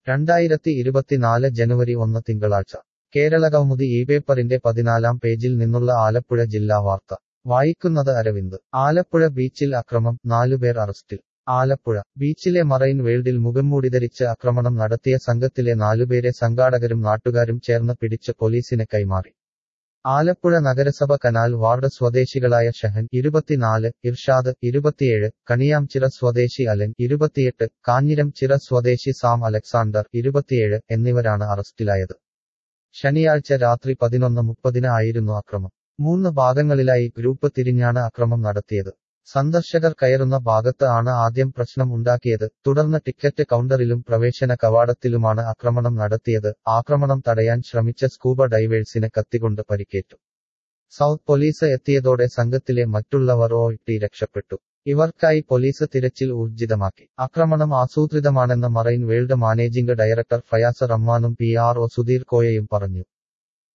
രണ്ടായിരത്തി ഇരുപത്തിനാല് ജനുവരി ഒന്ന് തിങ്കളാഴ്ച കേരളകൗമുദി ഈ പേപ്പറിന്റെ പതിനാലാം പേജിൽ നിന്നുള്ള ആലപ്പുഴ ജില്ലാ വാർത്ത വായിക്കുന്നത് അരവിന്ദ് ആലപ്പുഴ ബീച്ചിൽ അക്രമം നാലുപേർ അറസ്റ്റിൽ ആലപ്പുഴ ബീച്ചിലെ മറൈൻ വേൾഡിൽ മുഖംമൂടി ധരിച്ച് ആക്രമണം നടത്തിയ സംഘത്തിലെ നാലുപേരെ സംഘാടകരും നാട്ടുകാരും ചേർന്ന് പിടിച്ച് പോലീസിന് കൈമാറി ആലപ്പുഴ നഗരസഭ കനാൽ വാർഡ് സ്വദേശികളായ ഷഹൻ ഇരുപത്തിനാല് ഇർഷാദ് ഇരുപത്തിയേഴ് കണിയാംചിറ സ്വദേശി അലൻ ഇരുപത്തിയെട്ട് കാഞ്ഞിരം ചിറ സ്വദേശി സാം അലക്സാണ്ടർ ഇരുപത്തിയേഴ് എന്നിവരാണ് അറസ്റ്റിലായത് ശനിയാഴ്ച രാത്രി പതിനൊന്ന് മുപ്പതിന് ആയിരുന്നു അക്രമം മൂന്ന് ഭാഗങ്ങളിലായി ഗ്രൂപ്പ് തിരിഞ്ഞാണ് അക്രമം നടത്തിയത് സന്ദർശകർ കയറുന്ന ഭാഗത്ത് ആണ് ആദ്യം പ്രശ്നം ഉണ്ടാക്കിയത് തുടർന്ന് ടിക്കറ്റ് കൗണ്ടറിലും പ്രവേശന കവാടത്തിലുമാണ് ആക്രമണം നടത്തിയത് ആക്രമണം തടയാൻ ശ്രമിച്ച സ്കൂബ ഡൈവേഴ്സിന് കത്തികൊണ്ട് പരിക്കേറ്റു സൗത്ത് പോലീസ് എത്തിയതോടെ സംഘത്തിലെ മറ്റുള്ളവർ ഓട്ടി രക്ഷപ്പെട്ടു ഇവർക്കായി പോലീസ് തിരച്ചിൽ ഊർജിതമാക്കി ആക്രമണം ആസൂത്രിതമാണെന്ന് marine world managing director Fayas റഹ്മാനും പി ആർ ഒ സുധീർ കോയയും പറഞ്ഞു